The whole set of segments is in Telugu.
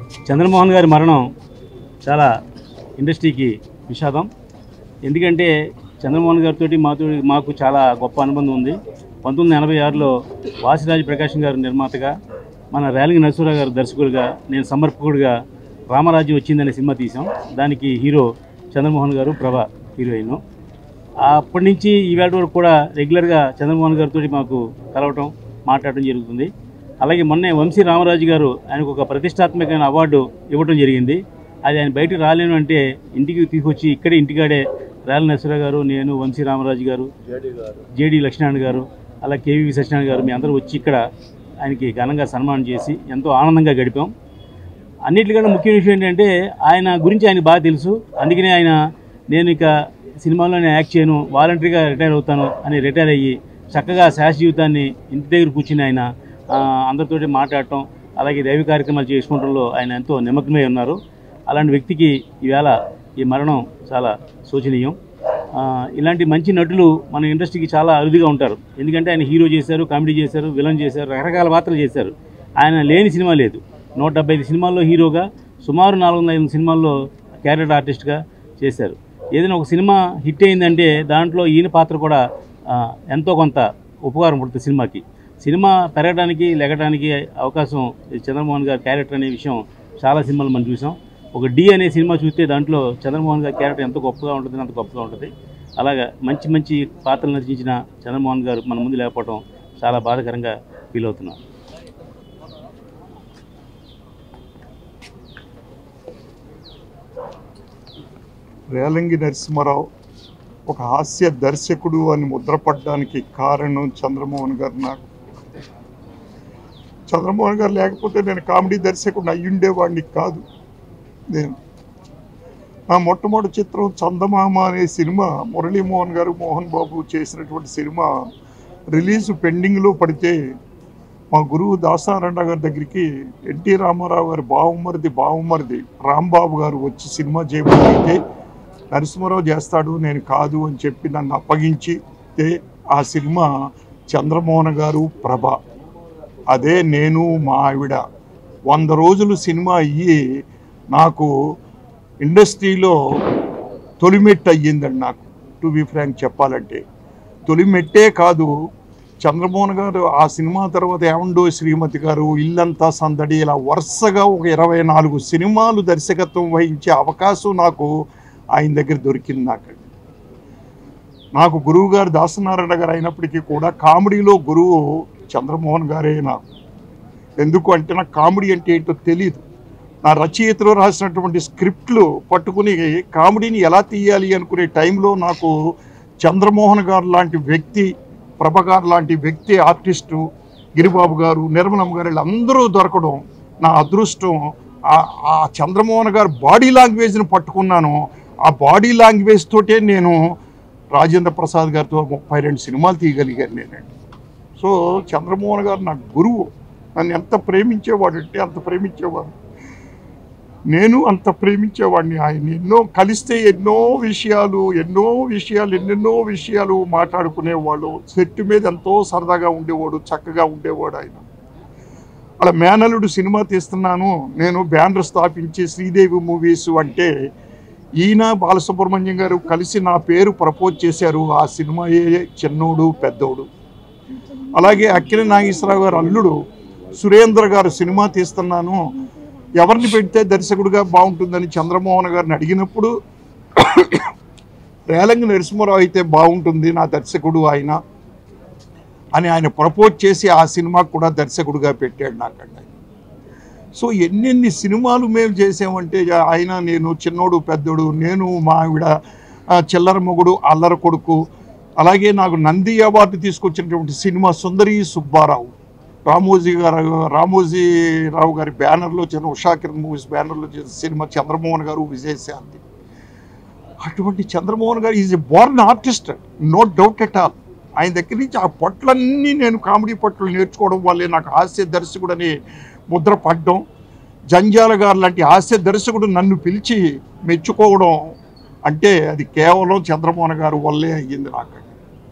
చంద్రమోహన్ గారి మరణం చాలా ఇండస్ట్రీకి విషాదం ఎందుకంటే చంద్రమోహన్ గారితో మాతో మాకు చాలా గొప్ప అనుబంధం ఉంది పంతొమ్మిది వందల ఎనభై ఆరులో వాసిరాజు ప్రకాశం గారు నిర్మాతగా మన రేలింగి నరసింహరావు గారు దర్శకుడిగా నేను సమర్పకుడిగా రామరాజ్యం వచ్చిందనే సినిమా తీసాం దానికి హీరో చంద్రమోహన్ గారు ప్రభ హీరోయిన్ అప్పటి నుంచి ఈవేళ వరకు కూడా రెగ్యులర్గా చంద్రమోహన్ గారితో మాకు కలవటం మాట్లాడటం జరుగుతుంది అలాగే మొన్నే వంశీ రామరాజు గారు ఆయనకు ఒక ప్రతిష్టాత్మకమైన అవార్డు ఇవ్వటం జరిగింది అది ఆయన బయటకు రాలేను అంటే ఇంటికి తీసుకొచ్చి ఇక్కడే ఇంటికాడే రాయల నరసింహరావు గారు నేను వంశీ రామరాజు గారు జేడి లక్ష్మీనారాయణ గారు అలా కేవీవి సత్యనారాయణ గారు మీ అందరూ వచ్చి ఇక్కడ ఆయనకి ఘనంగా సన్మానం చేసి ఎంతో ఆనందంగా గడిపాం అన్నిటికన్నా ముఖ్య విషయం ఏంటంటే ఆయన గురించి ఆయనకు బాగా తెలుసు అందుకనే ఆయన నేను ఇక సినిమాలో నేను యాక్ట్ చేయను వాలంటరీగా రిటైర్ అవుతాను అని రిటైర్ అయ్యి చక్కగా శాశ్వత జీవితాన్ని ఇంటి దగ్గర కూర్చుని ఆయన ఆ, అందరితోటి మాట్లాడటం అలాగే దైవ కార్యక్రమాలు చేసుకోవడంలో ఆయన ఎంతో నిమగ్నమై ఉన్నారు అలాంటి వ్యక్తికి ఈవేళ ఈ మరణం చాలా శోచనీయం ఆ, ఇలాంటి మంచి నటులు మన ఇండస్ట్రీకి చాలా అరుదుగా ఉంటారు ఎందుకంటే ఆయన హీరో చేశారు కామెడీ చేశారు విలన్ చేశారు రకరకాల పాత్రలు చేశారు ఆయన లేని సినిమా లేదు నూట డెబ్బై ఐదు సినిమాల్లో హీరోగా సుమారు నాలుగు వందల ఐదు సినిమాల్లో క్యారెక్టర్ ఆర్టిస్ట్గా చేశారు ఏదైనా ఒక సినిమా హిట్ అయిందంటే దాంట్లో ఈయన పాత్ర కూడా ఆ, ఎంతో కొంత ఉపకారం పడుతుంది సినిమాకి సినిమా పెరగడానికి లెగడానికి అవకాశం ఈ చంద్రమోహన్ గారి క్యారెక్టర్ అనే విషయం చాలా సినిమాలు మనం చూసాం ఒక డి అనే సినిమా చూస్తే దాంట్లో చంద్రమోహన్ గారి క్యారెక్టర్ ఎంత గొప్పగా ఉంటుంది అంత గొప్పగా ఉంటుంది అలాగా మంచి మంచి పాత్రలు నటించిన చంద్రమోహన్ గారు మన ముందు లేకపోవడం చాలా బాధాకరంగా ఫీల్ అవుతున్నాం రేలంగి నరసింహారావు ఒక హాస్య దర్శకుడు అని ముద్రపడడానికి కారణం చంద్రమోహన్ గారు నాకు చంద్రమోహన్ గారు లేకపోతే నేను కామెడీ దర్శకుడిని అయ్యుండేవాడిని కాదు నేను నా మొట్టమొదటి చిత్రం చందమామ అనే సినిమా మురళీమోహన్ గారు మోహన్ బాబు చేసినటువంటి సినిమా రిలీజ్ పెండింగ్లో పడితే మా గురువు దాసారాయణ గారి దగ్గరికి ఎన్టీ రామారావు గారి బావమరిది బావమరిది రాంబాబు గారు వచ్చి సినిమా చేయబోతే నరసింహారావు చేస్తాడు నేను కాదు అని చెప్పి నన్ను అప్పగించి తే ఆ సినిమా చంద్రమోహన్ గారు ప్రభ అదే నేను మా ఆవిడ వంద రోజులు సినిమా అయ్యి నాకు ఇండస్ట్రీలో తొలిమెట్టు అయ్యిందండి నాకు టు బి ఫ్రాంక్ చెప్పాలంటే తొలిమెట్టే కాదు చంద్రమోహన్ గారు ఆ సినిమా తర్వాత ఏమండో శ్రీమతి గారు ఇల్లంతా సందడి ఇలా వరుసగా ఒక ఇరవై నాలుగు సినిమాలు దర్శకత్వం వహించే అవకాశం నాకు ఆయన దగ్గర దొరికింది నాకు నాకు గురువు గారు దాసనారాయణ గారు అయినప్పటికీ కూడా కామెడీలో గురువు చంద్రమోహన్ గారే నాకు ఎందుకు అంటే నాకు కామెడీ అంటే ఏంటో తెలియదు నా రచయితలో రాసినటువంటి స్క్రిప్ట్లు పట్టుకుని కామెడీని ఎలా తీయాలి అనుకునే టైంలో నాకు చంద్రమోహన్ గారు లాంటి వ్యక్తి ప్రభ గారు లాంటి వ్యక్తి ఆర్టిస్టు గిరిబాబు గారు నిర్మలమ్మ గారు వీళ్ళందరూ దొరకడం నా అదృష్టం ఆ- ఆ చంద్రమోహన్ గారు బాడీ లాంగ్వేజ్ని పట్టుకున్నాను ఆ బాడీ లాంగ్వేజ్ తోటే నేను రాజేంద్ర ప్రసాద్ గారితో ముప్పై రెండు సినిమాలు తీయగలిగాను నేనండి సో చంద్రమోహన్ గారు నా గురువు నన్ను ఎంత ప్రేమించేవాడు అంటే అంత ప్రేమించేవాడు నేను అంత ప్రేమించేవాడిని ఆయన ఎన్నో కలిస్తే ఎన్నో విషయాలు ఎన్నో విషయాలు ఎన్నెన్నో విషయాలు మాట్లాడుకునేవాళ్ళు సెట్ మీద ఎంతో సరదాగా ఉండేవాడు చక్కగా ఉండేవాడు ఆయన అలా మేనలుడు సినిమా తీస్తున్నాను నేను బ్యానర్ స్థాపించి శ్రీదేవి మూవీస్ అంటే ఈయన బాలసుబ్రహ్మణ్యం గారు కలిసి నా పేరు ప్రపోజ్ చేశారు ఆ సినిమాయే చిన్నోడు పెద్దోడు అలాగే అక్కిన నాగేశ్వరరావు గారు అల్లుడు సురేంద్ర గారు సినిమా తీస్తున్నాను ఎవరిని పెడితే దర్శకుడిగా బాగుంటుందని చంద్రమోహన్ గారిని అడిగినప్పుడు రేలంగి నరసింహారావు అయితే బాగుంటుంది నా దర్శకుడు ఆయన అని ఆయన ప్రపోజ్ చేసి ఆ సినిమాకు కూడా దర్శకుడిగా పెట్టాడు నాకండి ఆయన. సో ఎన్నెన్ని సినిమాలు మేము చేసామంటే ఆయన నేను చిన్నోడు పెద్దోడు నేను మా ఆవిడ ఆ, చిల్లర మొగుడు అల్లర కొడుకు అలాగే నాకు నంది అవార్డు తీసుకొచ్చినటువంటి సినిమా సుందరి సుబ్బారావు రామోజీ గారు రామోజీరావు గారి బ్యానర్లో చిన్న ఉషాకిరణ్ మూవీస్ బ్యానర్లో చేసిన సినిమా చంద్రమోహన్ గారు విజయశాంతి అటువంటి చంద్రమోహన్ గారు is a born artist no doubt at all ఆయన దగ్గర నుంచి ఆ పట్లన్నీ నేను కామెడీ పట్లు నేర్చుకోవడం వల్లే నాకు హాస్య దర్శకుడు అని ముద్ర పడ్డం జంజాల గారు లాంటి హాస్య దర్శకుడు నన్ను పిలిచి మెచ్చుకోవడం అంటే అది కేవలం చంద్రమోహన్ గారు వల్లే అయ్యింది నాకు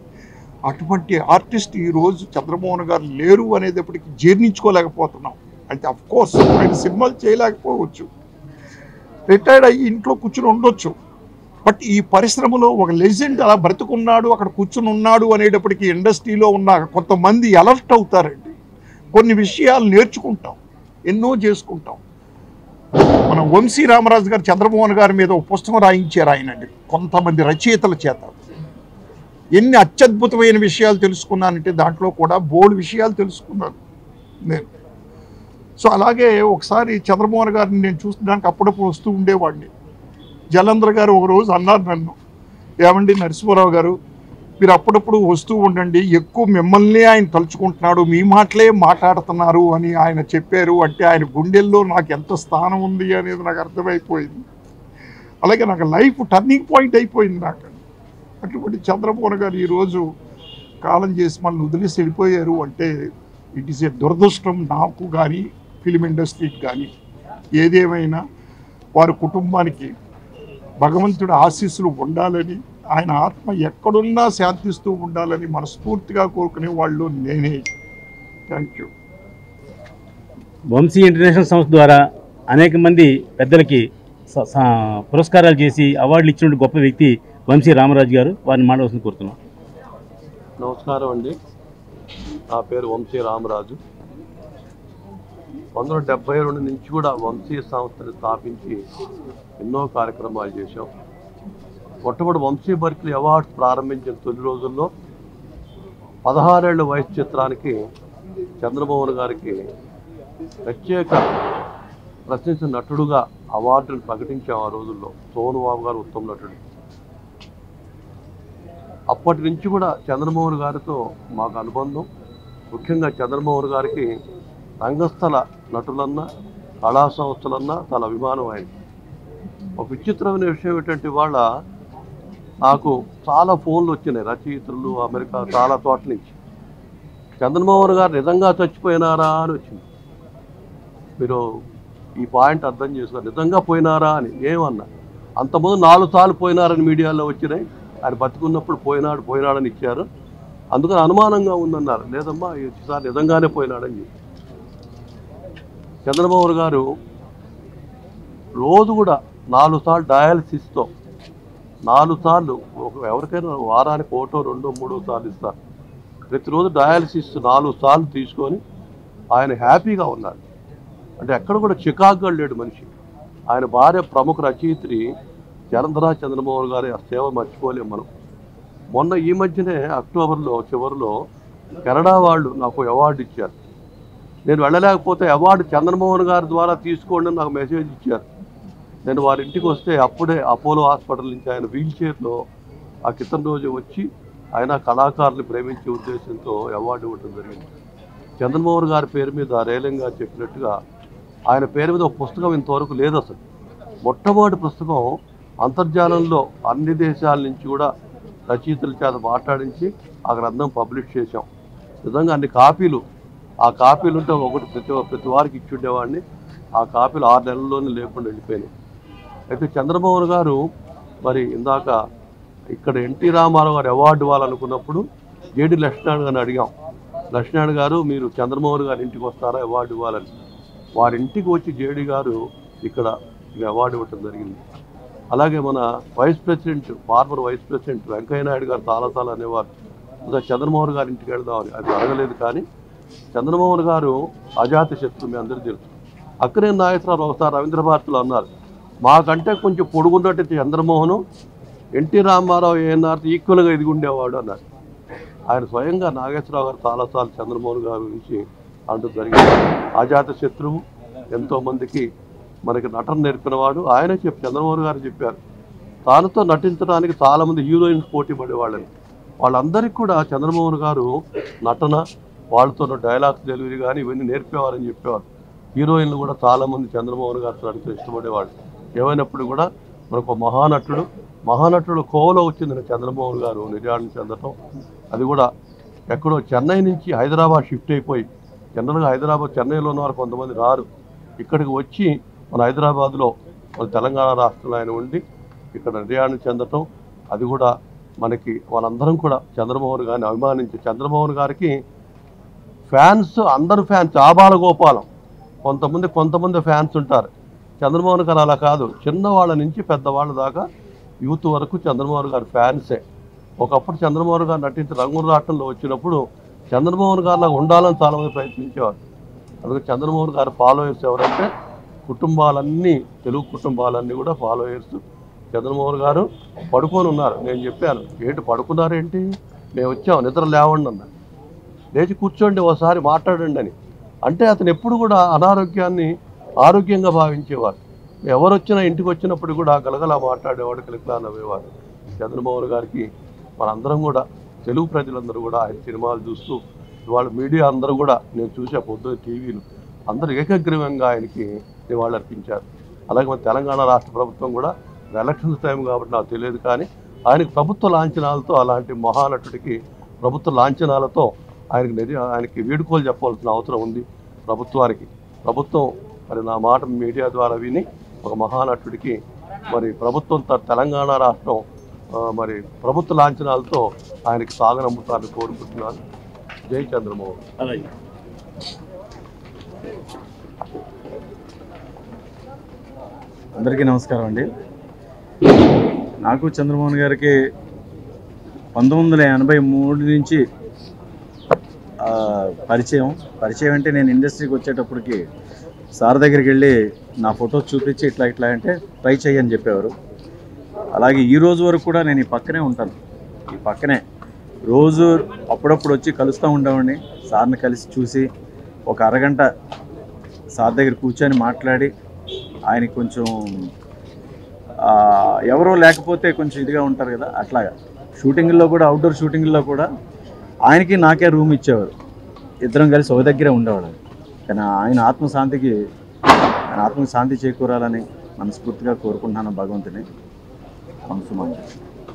అటువంటి ఆర్టిస్ట్ ఈరోజు చంద్రమోహన్ గారు లేరు అనేటప్పటికి జీర్ణించుకోలేకపోతున్నాం అంటే అఫ్ కోర్స్ ఆయన సినిమాలు చేయలేకపోవచ్చు రిటైర్డ్ అయ్యి ఇంట్లో కూర్చుని ఉండొచ్చు బట్ ఈ పరిశ్రమలో ఒక లెజెండ్ అలా బ్రతుకున్నాడు అక్కడ కూర్చుని ఉన్నాడు అనేటప్పటికీ ఇండస్ట్రీలో ఉన్న కొంతమంది అలర్ట్ అవుతారండి కొన్ని విషయాలు నేర్చుకుంటాం ఎన్నో చేసుకుంటాం మన వంశీ రామరాజు గారు చంద్రమోహన్ గారి మీద ఒక పుస్తకం రాయించారు ఆయనండి కొంతమంది రచయితల చేత ఎన్ని అత్యద్భుతమైన విషయాలు తెలుసుకున్నానంటే దాంట్లో కూడా బోల్డ్ విషయాలు తెలుసుకున్నాను నేను సో అలాగే ఒకసారి చంద్రమోహన్ గారిని నేను చూసడానికి అప్పుడప్పుడు వస్తూ ఉండేవాడిని జలంధ్ర గారు ఒక రోజు అన్నారు నన్ను ఏమండి నరసింహారావు గారు మీరు అప్పుడప్పుడు వస్తూ ఉండండి ఎక్కువ మిమ్మల్ని ఆయన తలుచుకుంటున్నాడు మీ మాటలే మాట్లాడుతున్నారు అని ఆయన చెప్పారు అంటే ఆయన గుండెల్లో నాకు ఎంత స్థానం ఉంది అనేది నాకు అర్థమైపోయింది అలాగే నాకు లైఫ్ టర్నింగ్ పాయింట్ అయిపోయింది నాకు అటువంటి చంద్రమోహన్ గారు ఈరోజు కాలం చేసి మనల్ని వదిలేసి వెళ్ళిపోయారు అంటే ఇట్ ఈస్ ఏ దురదృష్టం నాకు కానీ ఫిలిం ఇండస్ట్రీకి కానీ ఏదేమైనా వారి కుటుంబానికి భగవంతుడి ఆశీస్సులు ఉండాలని ఆయన ఆత్మ ఎక్కడున్నా శాంతిస్తూ ఉండాలని మనస్ఫూర్తిగా కోరుకునే వాళ్ళు నేనే థ్యాంక్ యూ వంశీ ఇంటర్నేషనల్ సంస్థ ద్వారా అనేక మంది పెద్దలకి స- స- పురస్కారాలు చేసి అవార్డులు ఇచ్చిన గొప్ప వ్యక్తి వంశీ రామరాజు గారు వారిని మాట్లాడాల్సింది కోరుతున్నాం నమస్కారం అండి నా పేరు వంశీ రామరాజు వందల డెబ్బై రెండు నుంచి కూడా వంశీ సంస్థని స్థాపించి ఎన్నో కార్యక్రమాలు చేశాం మొట్టమొదటి వంశీ బర్క్లీ అవార్డ్స్ ప్రారంభించిన తొలి రోజుల్లో పదహారేళ్ల వయసు చిత్రానికి చంద్రమోహన్ గారికి ప్రత్యేక ప్రశంస నటుడుగా అవార్డును ప్రకటించాం ఆ రోజుల్లో సోనుబాబు గారు ఉత్తమ నటుడు అప్పటి నుంచి కూడా చంద్రమోహన్ గారితో మాకు అనుబంధం ముఖ్యంగా చంద్రమోహన్ గారికి రంగస్థల నటులన్నా కళా సంస్థలన్నా చాలా అభిమానం ఆయన ఒక విచిత్రమైన విషయం ఏంటంటే ఇవాళ నాకు చాలా ఫోన్లు వచ్చినాయి రచయితలు అమెరికా చాలా చోట్ల నుంచి చంద్రమోహన్ గారు నిజంగా చచ్చిపోయినారా అని వచ్చింది మీరు ఈ పాయింట్ అర్థం చేసుకోవాలి నిజంగా పోయినారా అని ఏమన్నా అంతకుముందు నాలుగు సార్లు పోయినారని మీడియాలో వచ్చినాయి ఆయన బతుకున్నప్పుడు పోయినాడు పోయినాడని ఇచ్చారు అందుకని అనుమానంగా ఉందన్నారు లేదమ్మా ఈసారి నిజంగానే పోయినాడని చెప్పి చంద్రబాబు గారు రోజు కూడా నాలుగు సార్లు డయాలసిస్తో నాలుగు సార్లు ఒక ఎవరికైనా వారానికి ఒకటో రెండో మూడో సార్లు ఇస్తారు ప్రతిరోజు డయాలసిస్ నాలుగు సార్లు తీసుకొని ఆయన హ్యాపీగా ఉన్నారు అంటే ఎక్కడ కూడా చికాకుగా లేడు మనిషి ఆయన భార్య ప్రముఖ రచయిత్రి జనంధరా చంద్రమోహన్ గారి ఆ సేవ మర్చిపోలేం మనం మొన్న ఈ మధ్యనే అక్టోబర్లో చివరిలో కెనడా వాళ్ళు నాకు అవార్డు ఇచ్చారు నేను వెళ్ళలేకపోతే అవార్డు చంద్రమోహన్ గారి ద్వారా తీసుకోండి అని నాకు మెసేజ్ ఇచ్చారు నేను వారి ఇంటికి వస్తే అప్పుడే అపోలో హాస్పిటల్ నుంచి ఆయన వీల్ చైర్లో ఆ క్రితం రోజు వచ్చి ఆయన కళాకారుని ప్రేమించే ఉద్దేశంతో అవార్డు ఇవ్వడం జరిగింది చంద్రమోహన్ గారి పేరు మీద రేలంగా చెప్పినట్టుగా ఆయన పేరు మీద ఒక పుస్తకం ఇంతవరకు లేదు అసలు మొట్టమొదటి పుస్తకం అంతర్జాలంలో అన్ని దేశాల నుంచి కూడా రచయితల చేత మాట్లాడించి ఆ గ్రంథం పబ్లిష్ చేశాం నిజంగా అన్ని కాపీలు ఆ కాపీలు ఉంటే ఒకటి ప్రతి ప్రతి వారికి ఇచ్చి ఉండేవాడిని ఆ కాపీలు ఆరు నెలల్లోనే లేకుండా వెళ్ళిపోయినాయి అయితే చంద్రమోహన్ గారు మరి ఇందాక ఇక్కడ ఎన్టీ రామారావు గారు అవార్డు ఇవ్వాలనుకున్నప్పుడు జేడి లక్ష్మణ్ గారిని అడిగాం లక్ష్మణ్ గారు మీరు చంద్రమోహన్ గారి ఇంటికి వస్తారా అవార్డు ఇవ్వాలని వారి ఇంటికి వచ్చి జేడి గారు ఇక్కడ ఈ అవార్డు ఇవ్వటం జరిగింది అలాగే మన vice president former vice president Venkaiah Naidu గారు చాలాసార్లు అనేవారు ఇంకా చంద్రమోహన్ గారి ఇంటికి వెళ్దామని అది అడగలేదు కానీ చంద్రమోహన్ గారు అజాత శత్రు మీ అందరికీ తెలుసు అక్కడే నాగేశ్వరరావు ఒకసారి రవీంద్ర భారతిలో అన్నారు మాకంటే కొంచెం పొడుగున్నట్టు చంద్రమోహన్ ఎన్టీ రామారావు ఏఎన్ఆర్ ఈక్వల్గా ఎదిగుండేవాడు అన్నారు ఆయన స్వయంగా నాగేశ్వరరావు గారు చాలాసార్లు చంద్రమోహన్ గారి గురించి అంటూ జరిగింది అజాత శత్రువు ఎంతోమందికి మనకి నటన నేర్పినవాడు ఆయనే చెప్పి చంద్రమోహన్ గారు చెప్పారు తానుతో నటించడానికి చాలామంది హీరోయిన్స్ పోటీ పడేవాళ్ళని వాళ్ళందరికీ కూడా చంద్రమోహన్ గారు నటన వాళ్ళతో డైలాగ్స్ డెలివరీ కానీ ఇవన్నీ నేర్పేవారని చెప్పేవారు హీరోయిన్లు కూడా చాలామంది చంద్రమోహన్ గారితో నడిచి ఇష్టపడేవాళ్ళు ఏమైనప్పుడు కూడా మనకు ఒక మహానటుడు మహానటుడు కోవలో వచ్చింది చంద్రమోహన్ గారు నిర్యాణం చెందటం అది కూడా ఎక్కడో చెన్నై నుంచి హైదరాబాద్ షిఫ్ట్ అయిపోయి జనరల్గా హైదరాబాద్ చెన్నైలో ఉన్నవారు కొంతమంది రారు ఇక్కడికి వచ్చి మన హైదరాబాద్లో మన తెలంగాణ రాష్ట్రంలో ఆయన ఉండి ఇక్కడ నిర్యాణం చెందటం అది కూడా మనకి వాళ్ళందరం కూడా చంద్రమోహన్ గారిని అభిమానించి చంద్రమోహన్ గారికి ఫ్యాన్స్ అందరు ఫ్యాన్స్ ఆబాల గోపాలం కొంతమంది కొంతమంది ఫ్యాన్స్ ఉంటారు చంద్రమోహన్ గారు అలా కాదు చిన్నవాళ్ళ నుంచి పెద్దవాళ్ళ దాకా యూత్ వరకు చంద్రమోహన్ గారు ఫ్యాన్సే ఒకప్పుడు చంద్రమోహన్ గారు నటించి రంగుల రాటంలో వచ్చినప్పుడు చంద్రమోహన్ గారు లాగా ఉండాలని చాలామంది ప్రయత్నించేవారు అందుకే చంద్రమోహన్ గారు ఫాలోయర్స్ ఎవరంటే కుటుంబాలన్నీ తెలుగు కుటుంబాలన్నీ కూడా ఫాలోయర్స్ చంద్రమోహన్ గారు పడుకొని ఉన్నారు నేను చెప్పాను ఏంటి పడుకున్నారేంటి మేము వచ్చాం నిద్ర లేవండి అన్న లేచి కూర్చోండి ఒకసారి మాట్లాడండి అని అంటే అతను ఎప్పుడు కూడా అనారోగ్యాన్ని ఆరోగ్యంగా భావించేవారు ఎవరు వచ్చినా ఇంటికి వచ్చినప్పుడు కూడా గలగలా మాట్లాడేవాడు కలిగిలా నవ్వేవారు చంద్రమోహన్ గారికి మనందరం కూడా తెలుగు ప్రజలందరూ కూడా ఆయన సినిమాలు చూస్తూ ఇవాళ మీడియా అందరూ కూడా నేను చూసే పొద్దున్న టీవీలు అందరూ ఏకగ్రీవంగా ఆయనకి నివాళులు అర్పించారు అలాగే మన తెలంగాణ రాష్ట్ర ప్రభుత్వం కూడా ఎలక్షన్స్ టైం కాబట్టి నాకు తెలియదు కానీ ఆయనకి ప్రభుత్వ లాంఛనాలతో అలాంటి మహానటుడికి ప్రభుత్వ లాంఛనాలతో ఆయనకి నిజ ఆయనకి వీడుకోలు చెప్పవలసిన అవసరం ఉంది ప్రభుత్వానికి ప్రభుత్వం మరి నా మాట మీడియా ద్వారా విని ఒక మహానటుడికి మరి ప్రభుత్వం త- తెలంగాణ రాష్ట్రం ఆ, మరి ప్రభుత్వ లాంఛనాలతో ఆయనకి సాగనమ్ముతారని కోరుకుంటున్నాను జై చంద్రమోహన్ అలాగే అందరికీ నమస్కారం అండి నాకు చంద్రమోహన్ గారికి పంతొమ్మిది వందల ఎనభై మూడు నుంచి ఆ, పరిచయం పరిచయం అంటే నేను ఇండస్ట్రీకి వచ్చేటప్పటికి సార్ దగ్గరికి వెళ్ళి నా ఫొటోస్ చూపించి ఇట్లా ఇట్లా అంటే ట్రై చేయని చెప్పేవారు అలాగే ఈ రోజు వరకు కూడా నేను ఈ పక్కనే ఉంటాను ఈ పక్కనే రోజు అప్పుడప్పుడు వచ్చి కలుస్తూ ఉండేవాడిని సార్ని కలిసి చూసి ఒక అరగంట సార్ దగ్గర కూర్చొని మాట్లాడి ఆయనకి కొంచెం ఆ, ఎవరో లేకపోతే కొంచెం ఇదిగా ఉంటారు కదా అట్లాగా షూటింగ్లో కూడా అవుట్డోర్ షూటింగ్లో కూడా ఆయనకి నాకే రూమ్ ఇచ్చేవారు ఇద్దరం కలిసి ఒక దగ్గరే ఉండేవాళ్ళం కానీ ఆయన ఆత్మశాంతికి ఆయన ఆత్మకు శాంతి చేకూరాలని మనస్ఫూర్తిగా కోరుకుంటున్నాను భగవంతుని మనసు మంచి